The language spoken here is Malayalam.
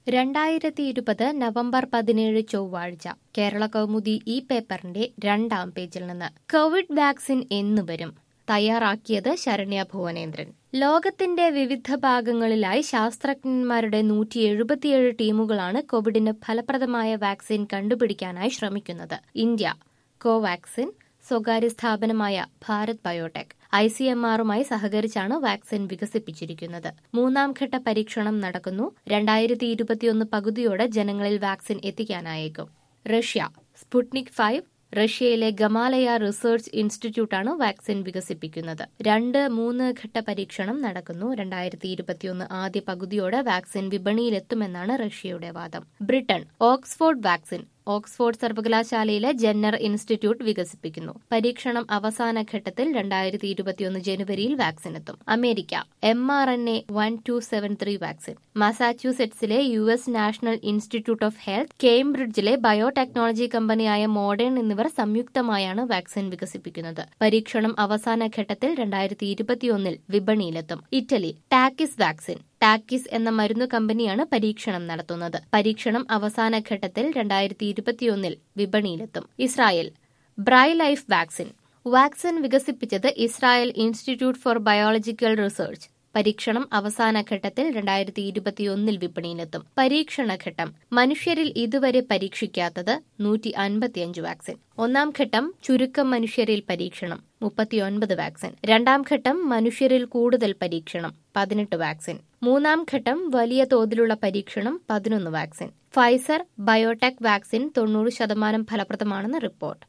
രണ്ടായിരത്തി ഇരുപത് നവംബർ പതിനേഴ് ചൊവ്വാഴ്ച കേരള കൗമുദി ഈ പേപ്പറിന്റെ രണ്ടാം പേജിൽ നിന്ന് കോവിഡ് വാക്സിൻ എന്നു വരും തയ്യാറാക്കിയത് ശരണ്യ ഭുവനേന്ദ്രൻ ലോകത്തിന്റെ വിവിധ ഭാഗങ്ങളിലായി ശാസ്ത്രജ്ഞന്മാരുടെ നൂറ്റി എഴുപത്തിയേഴ് ടീമുകളാണ് കോവിഡിന് ഫലപ്രദമായ വാക്സിൻ കണ്ടുപിടിക്കാനായി ശ്രമിക്കുന്നത് ഇന്ത്യ കോവാക്സിൻ സ്വകാര്യ സ്ഥാപനമായ Bharat biotech I C M ആറുമായി സഹകരിച്ചാണ് വാക്സിൻ വികസിപ്പിച്ചിരിക്കുന്നത് മൂന്നാം ഘട്ട പരീക്ഷണം നടക്കുന്നു രണ്ടായിരത്തി ഇരുപത്തിയൊന്ന് പകുതിയോടെ ജനങ്ങളിൽ വാക്സിൻ എത്തിക്കാനായേക്കും റഷ്യ സ്പുട്നിക് ഫൈവ് റഷ്യയിലെ ഗമാലയ റിസർച്ച് ഇൻസ്റ്റിറ്റ്യൂട്ടാണ് വാക്സിൻ വികസിപ്പിക്കുന്നത് രണ്ട് മൂന്ന് ഘട്ട പരീക്ഷണം നടക്കുന്നു രണ്ടായിരത്തി ഇരുപത്തിയൊന്ന് ആദ്യ പകുതിയോടെ വാക്സിൻ വിപണിയിലെത്തുമെന്നാണ് റഷ്യയുടെ വാദം ബ്രിട്ടൻ ഓക്സ്ഫോർഡ് വാക്സിൻ ഓക്സ്ഫോർഡ് സർവകലാശാലയിലെ ജെന്നർ ഇൻസ്റ്റിറ്റ്യൂട്ട് വികസിപ്പിക്കുന്നു പരീക്ഷണം അവസാന ഘട്ടത്തിൽ രണ്ടായിരത്തി ഇരുപത്തിയൊന്ന് ജനുവരിയിൽ വാക്സിൻ എത്തും America M R N A one two seven three vaccine മസാച്യൂസെറ്റ്സിലെ U S national institute of health കേംബ്രിഡ്ജിലെ ബയോടെക്നോളജി കമ്പനിയായ മോഡേൺ എന്നിവർ സംയുക്തമായാണ് വാക്സിൻ വികസിപ്പിക്കുന്നത് പരീക്ഷണം അവസാന ഘട്ടത്തിൽ രണ്ടായിരത്തി ഇരുപത്തിയൊന്നിൽ വിപണിയിലെത്തും ഇറ്റലി ടാക്കിസ് വാക്സിൻ ടാക്കിസ് എന്ന മരുന്നു കമ്പനിയാണ് പരീക്ഷണം നടത്തുന്നത് പരീക്ഷണം അവസാന ഘട്ടത്തിൽ രണ്ടായിരത്തി ഇരുപത്തിയൊന്നിൽ വിപണിയിലെത്തും Israel Brilife vaccine vaccine വികസിപ്പിച്ചത് Israel institute for biological research പരീക്ഷണം അവസാന ഘട്ടത്തിൽ രണ്ടായിരത്തി ഇരുപത്തിയൊന്നിൽ വിപണിയിലെത്തും പരീക്ഷണഘട്ടം മനുഷ്യരിൽ ഇതുവരെ പരീക്ഷിക്കാത്തത് നൂറ്റി അൻപത്തിയഞ്ച് വാക്സിൻ ഒന്നാം ഘട്ടം ചുരുക്കം മനുഷ്യരിൽ പരീക്ഷണം മുപ്പത്തിയൊൻപത് വാക്സിൻ രണ്ടാം ഘട്ടം മനുഷ്യരിൽ കൂടുതൽ പരീക്ഷണം പതിനെട്ട് വാക്സിൻ മൂന്നാം ഘട്ടം വലിയ തോതിലുള്ള പരീക്ഷണം പതിനൊന്ന് വാക്സിൻ ഫൈസർ ബയോടെക് വാക്സിൻ തൊണ്ണൂറ് ശതമാനം ഫലപ്രദമാണെന്ന് റിപ്പോർട്ട്